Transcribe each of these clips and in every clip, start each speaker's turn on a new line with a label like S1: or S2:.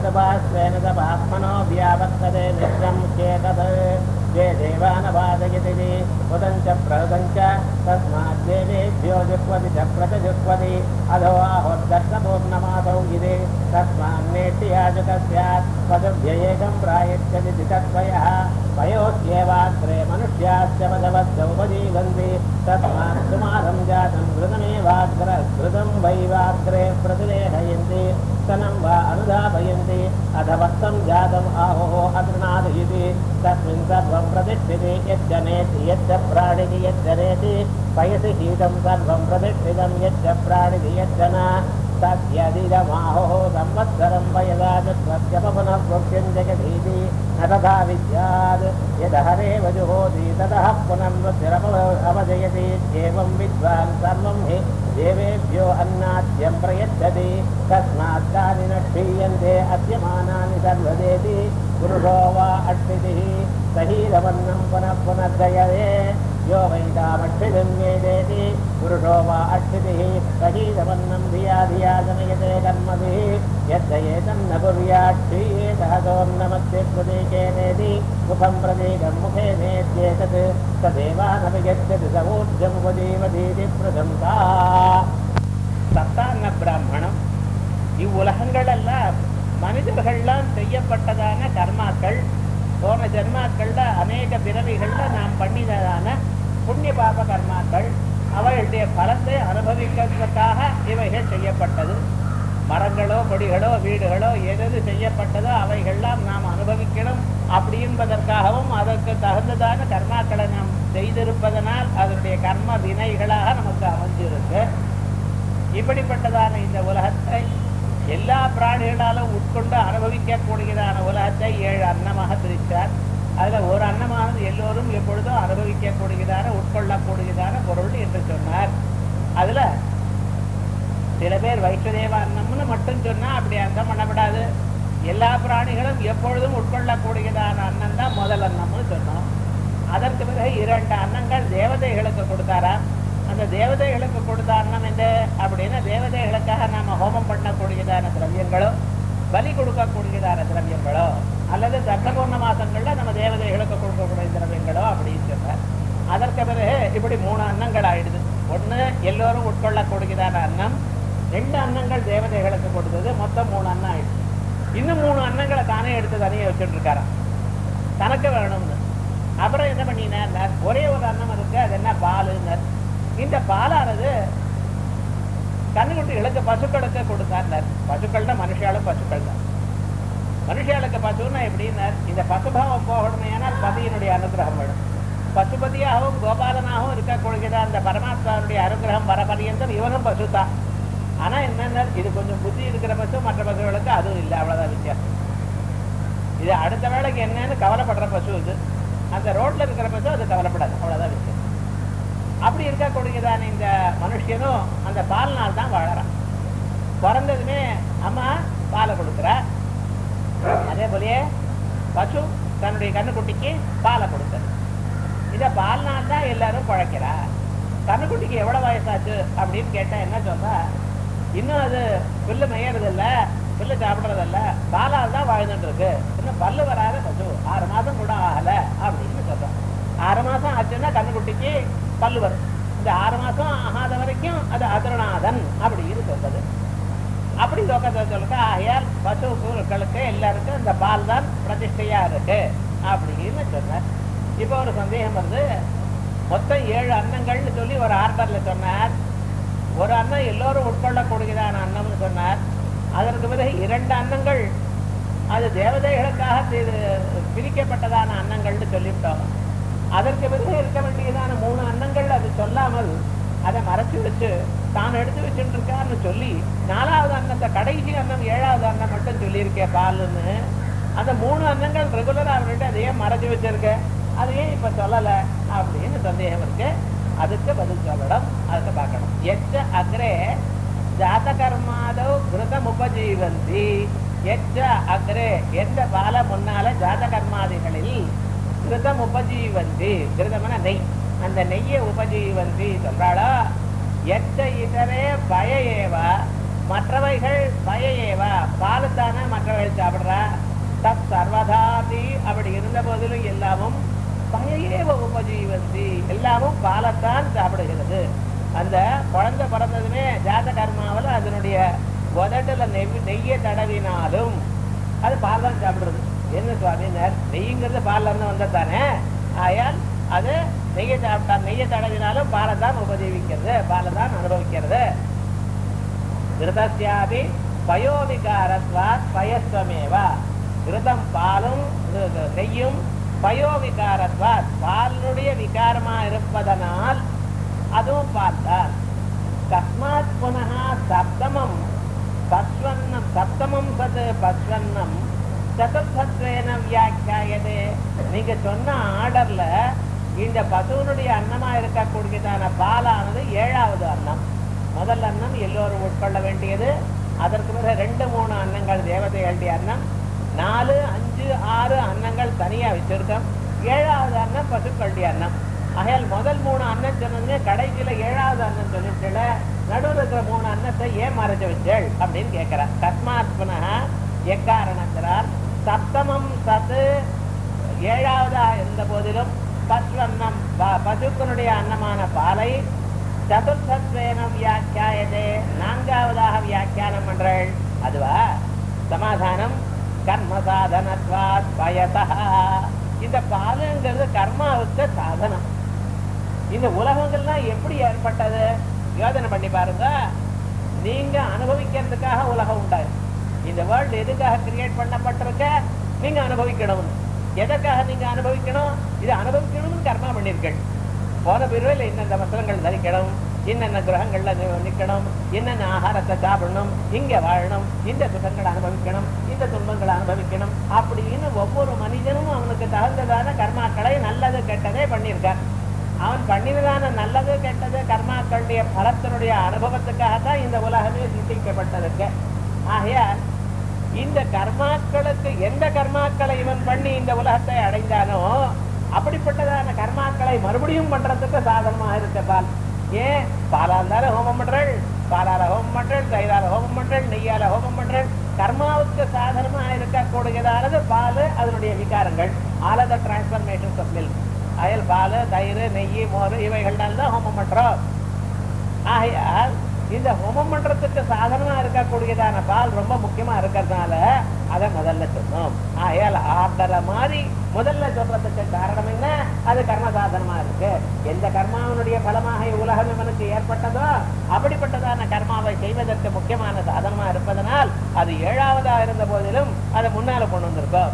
S1: तदपास्वेन तपात्मनो व्यावर्तते मित्रं चेतत् ये देवानवादयति उदं च प्रदं च तस्माद्देवेभ्यो जुह्वति च प्रतिजुह्वति अधो आहोर्दर्शपूर्णमासौ गिरे तस्मान्नेष्टियाजुक स्यात् पदभ्य एकं प्रायच्छति तत्त्वयः वयोस्येवाग्रे मनुष्याश्च पदवद्गौपजीवन्ति तस्मात् कुमारं जातं घृतमेवाग्र घृतं वैवाग्रे प्रतिलेहयन्ति स्तनं वा अनुधापयन्ति अधवत्तं जातम् आहोः अगृणादयति तस्मिन् सर्वं प्रतिष्ठिते यच्च नेति यच्च प्राणिति यच्च नेति पयसि शीतं सर्वं प्रतिष्ठितं यच्च प्राणिति यच्च न तद्यदिदमाहोः संवत्सरं वयदा चत्वस्य पुनः वृक्षं जगदीति न तथा विद्यात् यदहरेव जुहोति ततः पुनः मृत्युरप अवजयति एवं विद्वान् सर्वं हि देवेभ्यो अन्नाद्यं प्रयच्छति तस्मात् तानि न क्षीयन्ते अद्यमानानि सर्वदेति पुरुषो वा अक्षितिः सहीरवन्नं पुनः पुनः दयते यो वैतामक्षितिं वेदेति पुरुषो वा अक्षितिः सहीरवन्नं धिया धिया जनयते कर्मभिः यद्दयेतन्न कुर्यात् क्षीयेतहतोन्नमस्य प्रतीकेनेति मुखं प्रतीकं मुखे नेत्येतत् तदेवानपि गच्छति स ऊर्जमुपजीवतीति प्रशंसा சத்தான பிராமணம் இவ்வுலகங்களெல்லாம் மனிதர்கள்லாம் செய்யப்பட்டதான கர்மாக்கள் போன ஜென்மாக்கள்ல அநேக பிறவிகள்ல நாம் பண்ணினதான புண்ணிய பாப கர்மாக்கள் அவைகளுடைய பலத்தை அனுபவிக்கிறதுக்காக இவைகள் செய்யப்பட்டது மரங்களோ கொடிகளோ வீடுகளோ எது செய்யப்பட்டதோ அவைகள்லாம் நாம் அனுபவிக்கணும் அப்படி என்பதற்காகவும் அதற்கு தகுந்ததான கர்மாக்களை நாம் செய்திருப்பதனால் அதனுடைய கர்ம வினைகளாக நமக்கு அமைஞ்சிருக்கு இப்படிப்பட்டதான இந்த உலகத்தை எல்லா பிராணிகளாலும் உட்கொண்டு அனுபவிக்கக்கூடியதான உலகத்தை ஏழு அன்னமாக பிரித்தார் அதுல ஒரு அன்னமானது எல்லோரும் எப்பொழுதும் அனுபவிக்கக்கூடியதான உட்கொள்ளக்கூடியதான பொருள் என்று சொன்னார் அதுல சில பேர் வைஷ்ணதேவ அன்னம்னு மட்டும் சொன்னா அப்படி அர்த்தம் பண்ணப்படாது எல்லா பிராணிகளும் எப்பொழுதும் உட்கொள்ளக்கூடியதான அன்னம் தான் முதல் அன்னம்னு சொன்னோம் அதற்கு பிறகு இரண்டு அன்னங்கள் தேவதைகளுக்கு கொடுத்தாரா அந்த தேவதைகளுக்கு கொடுத்த அன்னம் என்ன அப்படின்னா தேவதைகளுக்காக நாம ஹோமம் பண்ணக்கூடியதான திரவியங்களோ பலி கொடுக்கக்கூடியதான திரவியங்களோ அல்லது தர்மபூர்ண மாசங்கள்ல நம்ம தேவதைகளுக்கு கொடுக்கக்கூடிய திரவியங்களோ அப்படின்னு சொன்னார் அதற்கு பிறகு இப்படி மூணு அன்னங்கள் ஆயிடுது ஒண்ணு எல்லோரும் உட்கொள்ளக்கூடியதான அன்னம் ரெண்டு அன்னங்கள் தேவதைகளுக்கு கொடுத்தது மொத்தம் மூணு அன்னம் ஆயிடுச்சு இன்னும் மூணு அன்னங்களை தானே எடுத்து தனியே வச்சுட்டு இருக்காராம் தனக்கு வேணும்னு அப்புறம் என்ன பண்ணினார் ஒரே ஒரு அன்னம் இருக்கு அது என்ன பாலுன்னார் இந்த பாலானது கண்ணுக்குட்டிகளுக்கு பசுக்களுக்கு கொடுத்தார் பசுக்கள்னா மனுஷாலும் பசுக்கள் தான் மனுஷாளுக்கு பசுன்னா எப்படின்னார் இந்த பசுபாவம் போகணுமே ஆனால் பதியினுடைய அனுகிரகம் வேணும் பசுபதியாகவும் கோபாலனாகவும் இருக்கக்கூடியதா அந்த பரமாத்மாவுடைய அனுகிரகம் வர பரியந்தம் இவனும் பசு தான் ஆனா என்னன்னா இது கொஞ்சம் புத்தி இருக்கிற பசு மற்ற பசுகளுக்கு அதுவும் இல்லை அவ்வளவுதான் வித்தியாசம் இது அடுத்த வேலைக்கு என்னன்னு கவலைப்படுற பசு இது அந்த ரோட்ல இருக்கிற பசு அது கவலைப்படாது அவ்வளவுதான் வித்தியாசம் அப்படி இருக்கக்கூடியதான இந்த மனுஷனும் அந்த பால்னால் தான் வாழறான் பிறந்ததுமே அம்மா பாலை கொடுக்குறா அதே போலயே பசு தன்னுடைய கண்ணுக்குட்டிக்கு பாலை கொடுக்குறது இதை பால்னால் தான் எல்லாரும் பழைக்கிறா கண்ணுக்குட்டிக்கு எவ்வளவு வயசாச்சு அப்படின்னு கேட்டா என்ன சொல்றா இன்னும் அது புல்லு மேயறதில்ல புல்லு சாப்பிடுறதில்ல பாலால் தான் வாழ்ந்துட்டு இருக்கு இன்னும் பல்லு வராத பசு ஆறு மாசம் கூட ஆகல அப்படின்னு சொல்றோம் ஆறு மாசம் ஆச்சுன்னா கண்ணுக்குட்டிக்கு பல்லு வரும் இந்த ஆறு மாசம் ஆகாத வரைக்கும் அது அதிரநாதன் அப்படின்னு சொல்றது அப்படி லோகத்தை சொல்லுங்க ஆகையால் பசு கூறுகளுக்கு எல்லாருக்கும் இந்த பால் தான் பிரதிஷ்டையா இருக்கு அப்படின்னு சொன்னார் இப்போ ஒரு சந்தேகம் வருது மொத்தம் ஏழு அன்னங்கள்னு சொல்லி ஒரு ஆர்டர்ல சொன்னார் ஒரு அன்னம் எல்லோரும் உட்கொள்ளக்கூடியதான அன்னம்னு சொன்னார் அதற்கு பிறகு இரண்டு அன்னங்கள் அது தேவதைகளுக்காக தி- பிரிக்கப்பட்டதான அன்னங்கள்னு சொல்லிவிட்டோம் அதற்கு பிறகு இருக்க வேண்டியதான மூணு அன்னங்கள் அது சொல்லாமல் அதை மறைச்சு வச்சு தான் எடுத்து வச்சுட்டு இருக்கான்னு சொல்லி நாலாவது அன்னத்தை கடைசி அன்னம் ஏழாவது அன்னம் மட்டும் சொல்லியிருக்கேன் பாலுன்னு அந்த மூணு அன்னங்கள் ரெகுலரா அவர்கிட்ட அதையே மறைச்சு வச்சிருக்க அதையே இப்ப சொல்லல அப்படின்னு சந்தேகம் இருக்கு அதுக்கு பதில் சொல்லணும் அதுக்கு பார்க்கணும் எச்ச அக்ரே ஜாத கர்மாதவ் கிருதம் உபஜீவந்தி எச்ச அக்ரே எந்த பால முன்னால ஜாத கர்மாதிகளில் கிருதம் உபஜீவந்தி கிருதம்னா நெய் அந்த நெய்யை உபஜீவந்தி சொல்றாளோ எச்ச இதரே பய ஏவ மற்றவைகள் பயேவா பாலுத்தானே மற்றவைகள் சாப்பிடுறா தத் சர்வதாபி அப்படி இருந்த போதிலும் எல்லாமும் பயேவ உபஜீவந்தி எல்லாமும் பாலத்தான் சாப்பிடுகிறது அந்த குழந்தை பிறந்ததுமே ஜாத கர்மாவில் அதனுடைய உதட்டுல நெய் நெய்யை தடவினாலும் அது பால் தான் சாப்பிடுறது என்ன சுவாமினர் நெய்ங்கிறது பால்ல இருந்து வந்தது தானே ஆயால் அது நெய்யை சாப்பிட்டா நெய்யை தடவினாலும் பாலை தான் உபஜீவிக்கிறது பாலை தான் அனுபவிக்கிறது கிருதஸ்யாபி பயோவிகாரத்வாத் பயஸ்வமேவா கிருதம் பாலும் இது நெய்யும் பயோவிகாரத்வாத் பாலுடைய விகாரமா இருப்பதனால் அதுவும் பார்த்தால் கஸ்மாத் புனः சப்தமம் பஸ்வன்னம் சப்தமம் சத் பஸ்வன்னம் சதுர்த்தத்வேன வியாக்கியாயதே நீங்க சொன்ன ஆர்டர்ல இந்த பசுவனுடைய அன்னமா இருக்கக்கூடியதான பாலானது ஏழாவது அன்னம் முதல் அன்னம் எல்லோரும் உட்கொள்ள வேண்டியது அதற்கு பிறகு ரெண்டு மூணு அன்னங்கள் தேவதைகளுடைய அன்னம் நாலு அஞ்சு ஆறு அன்னங்கள் தனியா வச்சிருக்கோம் ஏழாவது அன்னம் பசுக்களுடைய அன்னம் ஆகையால் முதல் மூணு அன்னம் சொன்னதுங்க கடைசியில ஏழாவது அன்னம் சொல்லிட்டுல நடுவில் இருக்கிற மூணு அன்னத்தை ஏன் மறைச்சு வச்சேள் அப்படின்னு கேட்கிறார் தஸ்மாத் புனக எக்காரணத்தினால் சப்தமம் சத்து ஏழாவதா இருந்த போதிலும் பஸ்வன்னம் ப- பசுக்களுடைய அன்னமான பாலை சதுர்த்தத்வேனம் வியாக்கியாயதே நான்காவதாக வியாக்கியானம் பண்றாள் அதுவா சமாதானம் கர்ம சாதனத்வாத் பயதா இந்த பாலுங்கிறது கர்மாவுக்கு சாதனம் இந்த உலகங்கள்லாம் எப்படி ஏற்பட்டது யோசனை பண்ணி பாருங்க நீங்க அனுபவிக்கிறதுக்காக உலகம் உண்டாது இந்த வேர்ல்டு எதுக்காக கிரியேட் பண்ணப்பட்டிருக்க நீங்க அனுபவிக்கணும் எதற்காக நீங்க அனுபவிக்கணும் இது அனுபவிக்கணும்னு கர்மா பண்ணிருக்கீங்க போன பிரிவில் இன்னென்ன வஸ்திரங்கள் தரிக்கணும் என்னென்ன கிரகங்கள்ல நி- நிக்கணும் என்னென்ன ஆகாரத்தை சாப்பிடணும் இங்க வாழணும் இந்த சுகங்களை அனுபவிக்கணும் இந்த துன்பங்களை அனுபவிக்கணும் அப்படின்னு ஒவ்வொரு மனிதனும் அவனுக்கு தகுந்ததான கர்மாக்களை நல்லது கெட்டதே பண்ணியிருக்கான் அவன் பண்ணினதான நல்லது கெட்டது கர்மாக்களுடைய பலத்தினுடைய அனுபவத்துக்காக தான் இந்த உலகமே சிருஷ்டிக்கப்பட்டிருக்கு ஆகையால் இந்த கர்மாக்களுக்கு எந்த கர்மாக்களை இவன் பண்ணி இந்த உலகத்தை அடைந்தானோ அப்படிப்பட்டதான கர்மாக்களை மறுபடியும் பண்றதுக்கு சாதனமாக இருக்க பால் ஏன் பாலால் தானே ஹோமம் பண்றள் பாலால ஹோமம் பண்றள் தயிரால ஹோமம் பண்றள் நெய்யால ஹோமம் பண்றள் கர்மாவுக்கு சாதனமா இருக்கக்கூடியதானது பால் அதனுடைய விகாரங்கள் all the transformations of milk அயல் பால் தயிர் நெய் மோர் இவைகள்னால தான் ஹோமம் பண்றோம் ஆகையால் இந்த ஹோமம் பண்றதுக்கு சாதனமா இருக்கக்கூடியதான பால் ரொம்ப முக்கியமா இருக்கிறதுனால அதை முதல்ல சொன்னோம் ஆகையால் ஆர்டரை மாதிரி முதல்ல சொல்றதுக்கு காரணம் என்ன அது கர்ம சாதனமா இருக்கு எந்த கர்மாவினுடைய பலமாக உலகம் இவனுக்கு ஏற்பட்டதோ அப்படிப்பட்டதான கர்மாவை செய்வதற்கு முக்கியமான சாதனமா இருப்பதனால் அது ஏழாவதா இருந்த போதிலும் அதை முன்னால கொண்டு வந்திருக்கோம்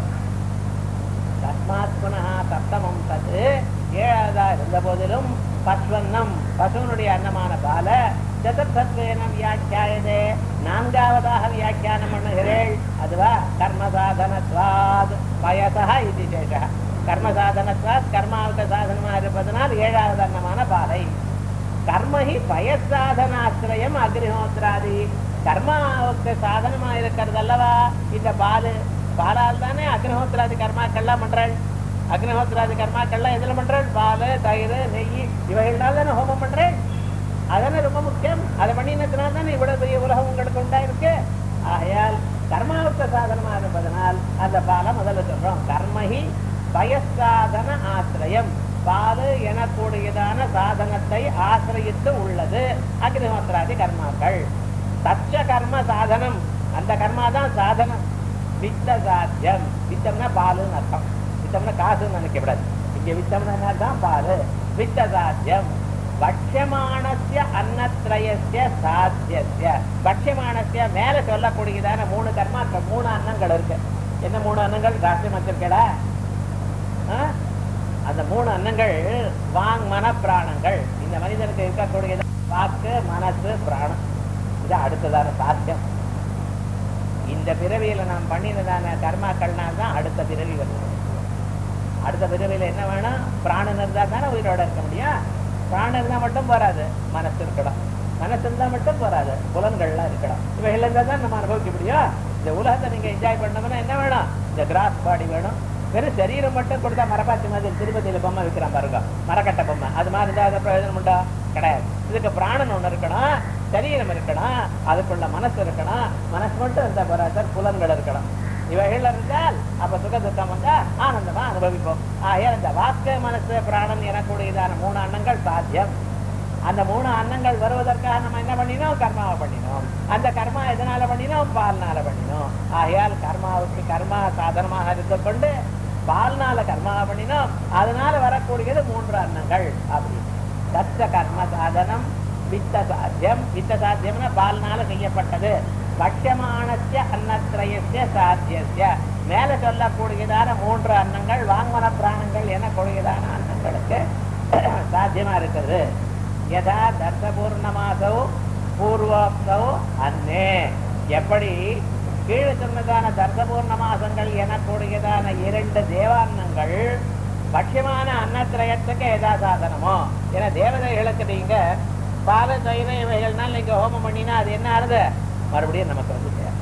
S1: தஸ்மாத் புனः சப்தமம் தது ஏழாவதா இருந்த போதிலும் பஸ்வன்னம் பசுவனுடைய அன்னமான பால சதுர்த்தத்வேன வியாக்கியாயதே நான்காவதாக வியாக்கியானம் பண்ணுகிறேள் அதுவா கர்மசாதனத்வாத் பயசா இது சேஷ கர்மசாதனத்வாத் கர்மாவுக்கு சாதனமா இருப்பதனால் ஏழாவது அன்னமான பாலை கர்மஹி பயசாதனாசிரயம் அக்னிஹோத்ராதி கர்மாவுக்கு சாதனமா இருக்கிறது அல்லவா இந்த பாலு பாலால் தானே அக்னிஹோத்ராதி கர்மாக்கள்லாம் பண்றாள் அக்னிஹோத்ராதி கர்மாக்கள்லாம் எதுல பண்றாள் பால் தயிர் நெய் இவைகள்னால தானே ஹோமம் பண்றேன் அதானே ரொம்ப முக்கியம் அதை பண்ணினதுனால தானே இவ்வளவு பெரிய உலகம் உங்களுக்கு உண்டாயிருக்கு ஆகையால் கர்மாவுக்கு சாதனமா இருப்பதனால் அந்த பாலை முதல்ல சொல்றோம் கர்மஹி பயசாதன ஆசிரியம் பாலு எனக்கூடியதான சாதனத்தை ஆசிரியத்து உள்ளது அக்னிஹோத்ராதி கர்மாக்கள் தச்ச கர்ம சாதனம் அந்த கர்மா தான் சாதனம் வித்த சாத்தியம் வித்தம்னா பாலுன்னு அர்த்தம் வித்தம்னா காசுன்னு நினைக்கக்கூடாது இங்க வித்தம்னா தான் பாலு வித்த சாத்தியம் பட்சமானஸ்ய அன்னத்ரயஸ்ய சாத்தியஸ்ய பட்சமானஸ்ய மேல சொல்லக்கூடியதான மூணு கர்மாக்கள் மூணு அன்னங்கள் இருக்கு என்ன மூணு அன்னங்கள் ராஷ்டிரம் வச்சிருக்கடா ஆ? அந்த மூணு அன்னங்கள் வாங் மன பிராணங்கள் இந்த மனிதனுக்கு இருக்கக்கூடியது வாக்கு மனசு பிராணம் இது அடுத்ததான சாத்தியம் இந்த பிறவியில நாம் பண்ணினதான கர்மாக்கள்னால் தான் அடுத்த பிறவி வருது அடுத்த பிறவியில என்ன வேணும் பிராணன் இருந்தா தானே உயிரோட இருக்க முடியும் பிராணம் இருந்தா மட்டும் போராது மனசு இருக்கணும் மனசு இருந்தா மட்டும் போராது புலன்கள்லாம் இருக்கணும் இவைகள் இருந்தா தான் நம்ம அனுபவிக்க முடியும் இந்த உலகத்தை நீங்க என்ஜாய் பண்ணணும்னா என்ன வேணும் இந்த கிராஸ் பாடி வேணும் வெறும் சரீரம் மட்டும் கொடுத்தா மரப்பாச்சி மாதிரி திருப்பதியில பொம்மை விற்கிறான் பாருங்க மரக்கட்டை பொம்மை அது மாதிரி இருந்தா அதை பிரயோஜனம் உண்டா கிடையாது இதுக்கு பிராணன் ஒண்ணு இருக்கணும் சரீரம் இருக்கணும் அதுக்குள்ள மனசு இருக்கணும் மனசு மட்டும் இருந்த போறாசர் புலன்கள் இருக்கணும் இவைகள் இருந்தால் அப்ப சுக துக்கம் வந்தா ஆனந்தமா அனுபவிப்போம் ஆகையால் இந்த வாக்கு மனசு பிராணன் எனக்கூடியதான மூணு அன்னங்கள் சாத்தியம் அந்த மூணு அன்னங்கள் வருவதற்காக நம்ம என்ன பண்ணினோம் கர்மாவை பண்ணினோம் அந்த கர்மா எதனால பண்ணினோம் பால்னால பண்ணினோம் ஆகையால் கர்மாவுக்கு கர்மா சாதனமாக இருந்து கொண்டு பால்னால கர்மாவை பண்ணினோம் அதனால வரக்கூடியது மூன்று அன்னங்கள் அப்படி தத்த கர்ம சாதனம் வித்த சாத்தியம் வித்த சாத்தியம்னா பால்னால செய்யப்பட்டது பட்சமானசிய அன்னத்ரயசிய சாத்தியசிய மேல சொல்லக்கூடியதான மூன்று அன்னங்கள் வாங்கன பிராணங்கள் எனக்கூடியதான அன்னங்களுக்கு சாத்தியமா இருக்குது யதா தர்சபூர்ணமாசௌ பூர்வோக்தௌ அன்னே எப்படி கீழே சொன்னதான தர்சபூர்ண மாசங்கள் எனக்கூடியதான இரண்டு தேவான்னங்கள் பட்சியமான அன்னத்திரயத்துக்கு எதா சாதனமோ ஏன்னா தேவதைகளுக்கு நீங்க பால தயிர இவைகள்னால் நீங்க ஹோமம் பண்ணினா அது என்ன ஆறுது மறுபடியும் நமக்கு வந்து சேரும்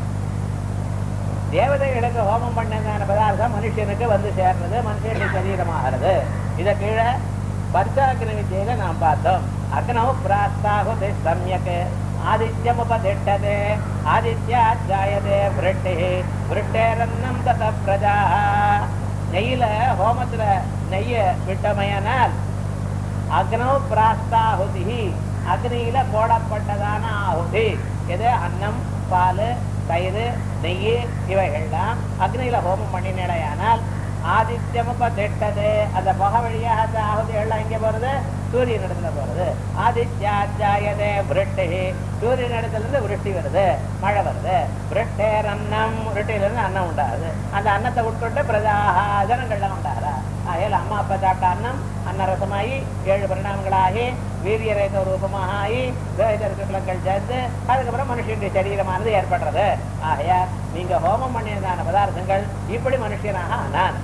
S1: தேவதைகளுக்கு ஹோமம் பண்ணதான பதார்த்தம் மனுஷனுக்கு வந்து சேர்றது மனுஷனுடைய சரீரமாகிறது இதை கீழே பர்ச்சாக்கின வித்தியில நாம் பார்த்தோம் அக்னௌ பிராஸ்தாகுதி சம்யக் ஆதித்யம் உபதிஷ்டதே ஆதித்யாஜாயதே விருட்டி விருட்டேரன்னம் தத பிரஜா நெய்யில ஹோமத்துல நெய்ய விட்டமையானால் அக்னௌ பிராஸ்தாகுதி அக்னியில போடப்பட்டதான ஆகுதி எது அன்னம் பால் தயிர் நெய் இவைகள்லாம் அக்னியில ஹோமம் பண்ணினடையானால் ஆதித்யம் திட்டது அந்த புகை வழியாக அந்த ஆகுதிகள்லாம் எங்க போறது சூரியன் இடத்துல போறது ஆதித்யாஜாயதே விருட்டி சூரியன் இடத்துல இருந்து விருட்டி வருது மழை வருது விருட்டேர் அன்னம் விருட்டியில இருந்து அன்னம் உண்டாகுது அந்த அன்னத்தை உட்கொண்டு பிரஜாக ஜனங்கள்லாம் உண்டாகிறா ஆகையால் அம்மா அப்பா சாப்பிட்ட அன்னம் அன்னரசமாகி ஏழு பரிணாமங்களாகி வீரியரேக ரூபமாக ஆகி வேதர்கள் சேர்ந்து அதுக்கப்புறம் மனுஷனுடைய சரீரமானது ஏற்படுறது ஆகையா நீங்க ஹோமம் பண்ணியதான பதார்த்தங்கள் இப்படி மனுஷனாக ஆனான்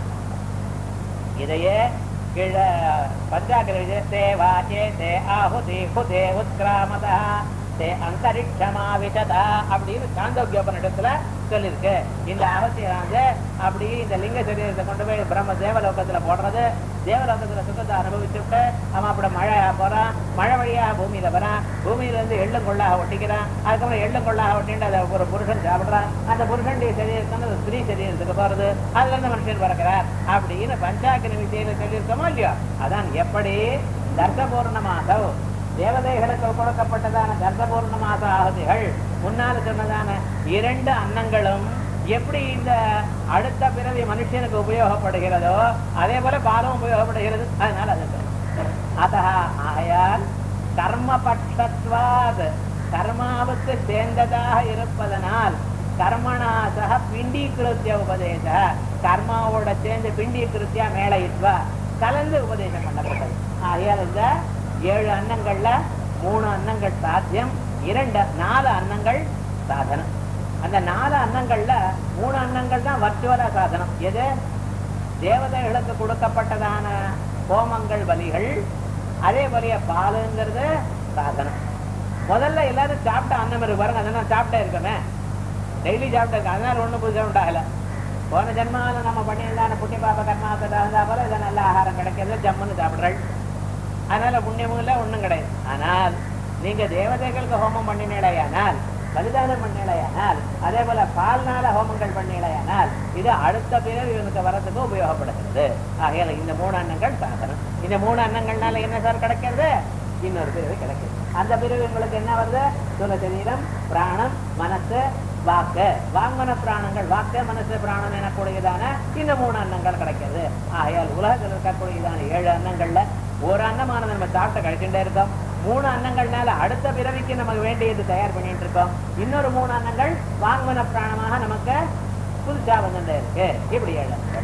S1: இதையே கீழ பஞ்சாகிர தே வாச்சே தே ஆஹுதி ஹுதே உத்கிராமதா தே அந்தரிக்ஷமாவிஷதா அப்படின்னு சாந்தோக்கியோபனிடத்துல சொல்லியிருக்கு இந்த அவசியமானது அப்படி இந்த லிங்க சரீரத்தை கொண்டு போய் பிரம்ம தேவலோகத்துல போடுறது தேவலோகத்துல சுகத்தை அனுபவிச்சுட்டு அவன் அப்படி மழை போறான் மழை வழியாக பூமியில வரான் பூமியில இருந்து எள்ளும் கொள்ளாக ஒட்டிக்கிறான் அதுக்கப்புறம் எள்ளும் கொள்ளாக ஒட்டிட்டு அதை ஒரு புருஷன் சாப்பிடுறான் அந்த புருஷனுடைய சரீரத்துல அந்த ஸ்திரீ சரீரத்துக்கு போறது அதுல இருந்து மனுஷன் பிறக்கிறார் அப்படின்னு பஞ்சாக்கினி வித்தியில சொல்லியிருக்கோமோ இல்லையோ அதான் எப்படி தர்சபூர்ணமாக தேவதைகளுக்கு கொடுக்கப்பட்டதான தர்சபூர்ண மாச ஆகுதிகள் முன்னால் சொன்னதான இரண்டு அன்னங்களும் எப்படி இந்த அடுத்த பிறவி மனுஷனுக்கு உபயோகப்படுகிறதோ அதே போல பாலம் உபயோகப்படுகிறது அதனால அது அத ஆகையால் கர்மபட்சத்வாத் கர்மாவுக்கு சேர்ந்ததாக இருப்பதனால் கர்மணாசக பிண்டீகிருத்திய உபதேச கர்மாவோட சேர்ந்து பிண்டீகிருத்தியா மேலையித்வா கலந்து உபதேசம் பண்ணப்பட்டது ஆகையால் இந்த ஏழு அன்னங்கள்ல மூணு அன்னங்கள் சாத்தியம் இரண்டு நாலு அன்னங்கள் சாதனம் அந்த நாலு அன்னங்கள்ல மூணு அன்னங்கள் தான் வர்ச்சுவலா சாதனம் எது தேவதைகளுக்கு கொடுக்கப்பட்டதான ஹோமங்கள் பலிகள் அதே போலிய பாலுங்கிறது சாதனம் முதல்ல எல்லாரும் சாப்பிட்ட அன்னம் இருக்கு பாருங்க அதெல்லாம் சாப்பிட்டே இருக்கமே டெய்லி சாப்பிட்டு இருக்கு அதனால ஒண்ணும் புதுசாக உண்டாகல போன ஜென்மாவில் நம்ம பண்ணியிருந்தான புண்ணிய பாப கர்மாவுக்கு தகுந்தா போல இதை நல்ல ஆகாரம் கிடைக்கிறது ஜம்முன்னு சாப்பிட்றாள் அதனால புண்ணியமும் இல்லை ஒண்ணும் கிடையாது ஆனால் நீங்க தேவதைகளுக்கு ஹோமம் பண்ணினேடையானால் பலிதானம் பண்ணினேடையானால் அதே போல பால்நாள ஹோமங்கள் பண்ணினேடையானால் இது அடுத்த பிறகு இவனுக்கு வரதுக்கு உபயோகப்படுகிறது ஆகையால இந்த மூணு அன்னங்கள் சாதனம் இந்த மூணு அன்னங்கள்னால என்ன சார் கிடைக்கிறது இன்னொரு பிரிவு கிடைக்குது அந்த பிரிவு உங்களுக்கு என்ன வருது சுல சரீரம் பிராணம் மனசு வாக்கு வாங்கன பிராணங்கள் வாக்கு மனசு பிராணம் எனக்கூடியதான இந்த மூணு அன்னங்கள் கிடைக்கிறது ஆகையால் உலகத்தில் இருக்கக்கூடியதான ஏழு அன்னங்கள்ல ஒரு அன்னமானது நம்ம சாப்பிட்ட கழிச்சுட்டே இருக்கோம் மூணு அன்னங்கள்னால அடுத்த பிறவிக்கு நமக்கு வேண்டியது தயார் பண்ணிட்டு இருக்கோம் இன்னொரு மூணு அன்னங்கள் வாங்கன பிராணமாக நமக்கு புதுசா வந்துட்டே இருக்கு இப்படி ஏழு அன்னங்கள்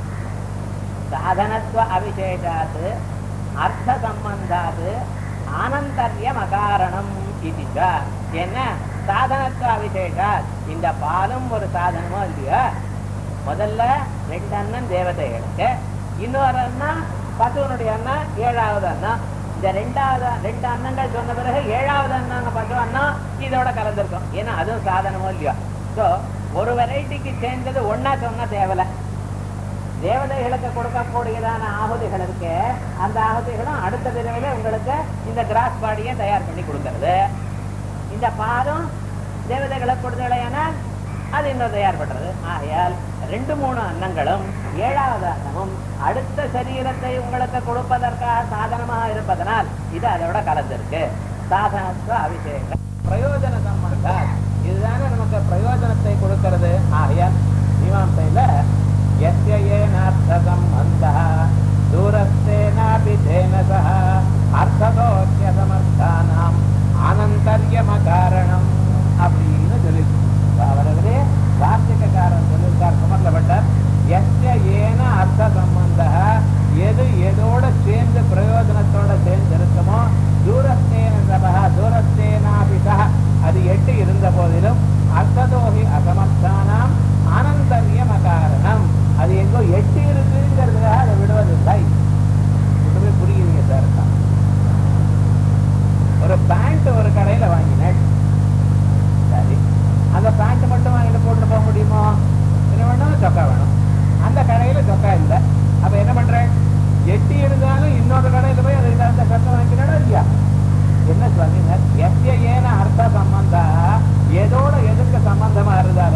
S1: சாதனத்துவ அவிசேஷாத் அர்த்த சம்பந்தாத் ஆனந்தர்யம் அகாரணம் இது என்ன சாதனத்துவ அவிசேஷாத் இந்த பாலும் ஒரு சாதனமோ இல்லையா முதல்ல ரெண்டு அண்ணன் தேவதைகளுக்கு இன்னொரு அண்ணா பசுவனுடைய அண்ணா ஏழாவது அண்ணா இந்த ரெண்டாவது ரெண்டு அண்ணங்கள் சொன்ன பிறகு ஏழாவது அண்ணன் பசு அண்ணா இதோட கலந்துருக்கும் ஏன்னா அதுவும் சாதனமோ இல்லையோ ஸோ ஒரு வெரைட்டிக்கு சேர்ந்தது ஒன்னா சொன்னா தேவலை தேவதைகளுக்கு கொடுக்கக்கூடியதான ஆகுதிகள் இருக்கு அந்த ஆகுதிகளும் அடுத்த பிறவில உங்களுக்கு இந்த கிராஸ் பாடியை தயார் பண்ணி கொடுக்கறது இந்த இந்த பாலும் தேவதைகளை கொடுத்தலையானால் அது இன்னொரு தயார் பண்றது ஆகையால் ரெண்டு மூணு அன்னங்களும் ஏழாவது அன்னமும் அடுத்த சரீரத்தை உங்களுக்கு கொடுப்பதற்காக சாதனமாக இருப்பதனால் இது அதோட கலந்திருக்கு சாதனத்துவ அபிஷேகம் பிரயோஜன சம்பந்தம் இதுதானே நமக்கு பிரயோஜனத்தை கொடுக்கிறது ஆகையால் மீமாசையில எஸ்ய ஏனார்த்த சம்பந்த தூரஸ்தேனாபி தேன சக அர்த்ததோக்கிய சமர்த்தானாம் ஆனந்தர்யம காரணம் அப்படின்னு சொல்லிருக்கு அவரவரே வார்த்திகக்காரன் சொல்லியிருக்கார் சுமர்லப்பட்டார் எஸ்ய ஏன அர்த்த சம்பந்த எது எதோட சேர்ந்து பிரயோஜனத்தோட சேர்ந்து இருக்குமோ தூரஸ்தேன சபா தூரஸ்தேனாபிசா அது எட்டு இருந்த போதிலும் அர்த்ததோகி அசமர்த்தானாம் ஆனந்தரியம் அகாரணம் அது எங்கோ எட்டு இருக்குங்கிறதுக்காக அதை விடுவதில்லை ஒண்ணுமே புரியுதுங்க சார் ஒரு பேண்ட் ஒரு கடையில வாங்கினேன் சரி அந்த பேண்ட் மட்டும் வாங்கிட்டு போட்டு போக முடியுமோ என்ன வேணும் சொக்கா வேணும் அந்த கடையில சொக்கா இல்லை அப்ப என்ன பண்றேன் எட்டி இருந்தாலும் இன்னொரு கடையில போய் அதுக்கு தகுந்த சொக்கா வாங்கிக்கணும் இல்லையா என்ன சுவாமி எஸ்ய ஏன அர்த்த சம்பந்தா எதோட எதுக்கு சம்பந்தமா இருந்தாலும்